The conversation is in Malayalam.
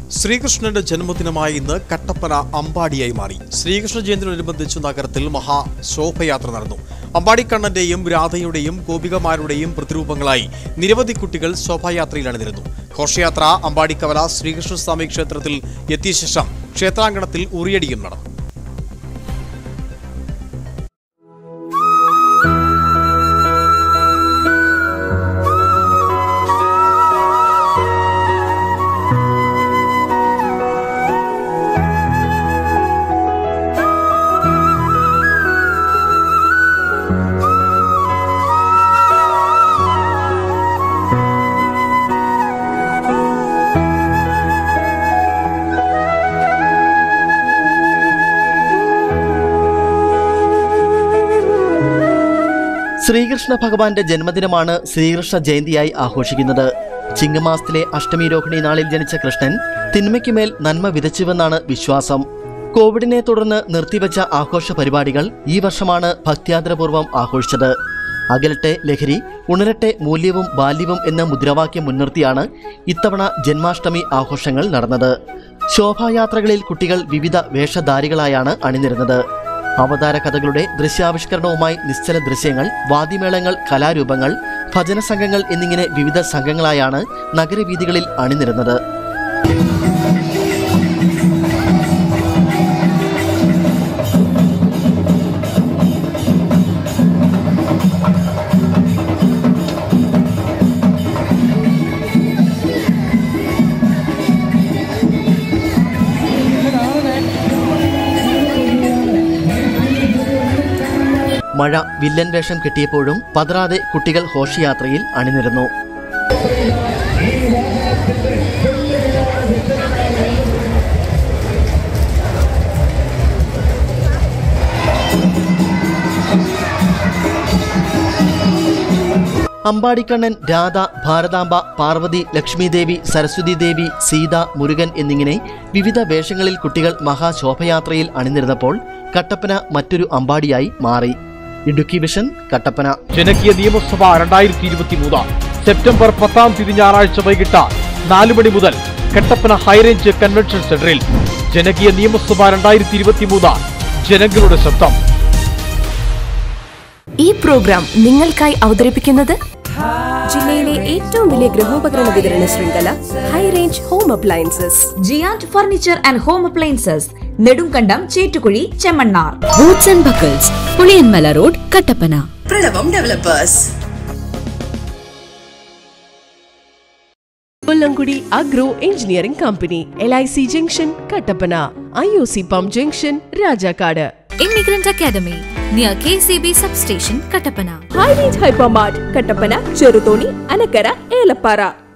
ശ്രീകൃഷ്ണന്റെ ജന്മദിനമായ ഇന്ന് കട്ടപ്പന അമ്പാടിയായി മാറി ശ്രീകൃഷ്ണ ജയന്തിയോടനുബന്ധിച്ച് നഗരത്തിൽ മഹാ ശോഭയാത്ര നടന്നു അമ്പാടിക്കണ്ണന്റെയും രാധയുടെയും ഗോപികമാരുടെയും പ്രതിരൂപങ്ങളായി നിരവധി കുട്ടികൾ ശോഭായാത്രയിൽ അണിനിരുന്നു ഘോഷയാത്ര അമ്പാടിക്കവല ശ്രീകൃഷ്ണസ്വാമി ക്ഷേത്രത്തിൽ എത്തിയ ശേഷം ക്ഷേത്രാങ്കണത്തിൽ ഉറിയടിയും നടന്നു ശ്രീകൃഷ്ണ ഭഗവാന്റെ ജന്മദിനമാണ് ശ്രീകൃഷ്ണ ജയന്തിയായി ആഘോഷിക്കുന്നത് ചിങ്ങമാസത്തിലെ അഷ്ടമി രോഹിണി നാളിൽ ജനിച്ച കൃഷ്ണൻ തിന്മയ്ക്കുമേൽ നന്മ വിതച്ചുവെന്നാണ് വിശ്വാസം കോവിഡിനെ തുടർന്ന് നിർത്തിവച്ച ആഘോഷ പരിപാടികൾ ഈ വർഷമാണ് ഭക്ത്യാദരപൂർവ്വം ആഘോഷിച്ചത് അകലട്ടെ ലഹരി ഉണരട്ടെ മൂല്യവും ബാല്യവും എന്ന മുദ്രാവാക്യം മുൻനിർത്തിയാണ് ഇത്തവണ ജന്മാഷ്ടമി ആഘോഷങ്ങൾ നടന്നത് ശോഭായാത്രകളിൽ കുട്ടികൾ വിവിധ വേഷധാരികളായാണ് അണിനിരുന്നത് അവതാര കഥകളുടെ ദൃശ്യാവിഷ്കരണവുമായി നിശ്ചല ദൃശ്യങ്ങൾ വാദ്യമേളങ്ങൾ കലാരൂപങ്ങൾ ഭജന സംഘങ്ങൾ എന്നിങ്ങനെ വിവിധ സംഘങ്ങളായാണ് നഗരവീഥികളിൽ അണിനിരുന്നത് മഴ വില്ലൻ വേഷം കിട്ടിയപ്പോഴും പതറാതെ കുട്ടികൾ ഘോഷയാത്രയിൽ അണിനിരുന്നു അമ്പാടിക്കണ്ണൻ രാധ ഭാരതാംബ പാർവതി ലക്ഷ്മിദേവി സരസ്വതി ദേവി സീത മുരുകൻ എന്നിങ്ങനെ വിവിധ വേഷങ്ങളിൽ കുട്ടികൾ മഹാശോഭയാത്രയിൽ അണിനിരുന്നപ്പോൾ കട്ടപ്പന മറ്റൊരു അമ്പാടിയായി മാറി ഇടുക്കി വിഷൻ കട്ടപ്പന ജനകീയ നിയമസഭ രണ്ടായിരത്തി ഇരുപത്തി മൂന്ന് സെപ്റ്റംബർ പത്താം തീയതി ഞായറാഴ്ച വൈകിട്ട് നാല് മണി മുതൽ കട്ടപ്പന ഹൈറേഞ്ച് കൺവെൻഷൻ സെന്ററിൽ ജനകീയ നിയമസഭ രണ്ടായിരത്തി ഇരുപത്തി മൂന്ന് ജനങ്ങളുടെ ശബ്ദം ഈ പ്രോഗ്രാം നിങ്ങൾക്കായി അവതരിപ്പിക്കുന്നത് ജില്ലയിലെ ഏറ്റവും വലിയ ഗൃഹോപകരണ വിതരണ ശൃംഖല high range home appliances giant furniture and home appliances Nedumkandam Chettukuzhi Chemmannar boots and buckles Puliyanmala road Kattappana Pranavam developers Kollamkudi agro engineering company L I C junction Kattappana I O C pump junction Rajakkad immigrant academy near K C B sub station Kattappana high range hypermart Kattappana Cheruthoni Anakkara Elappara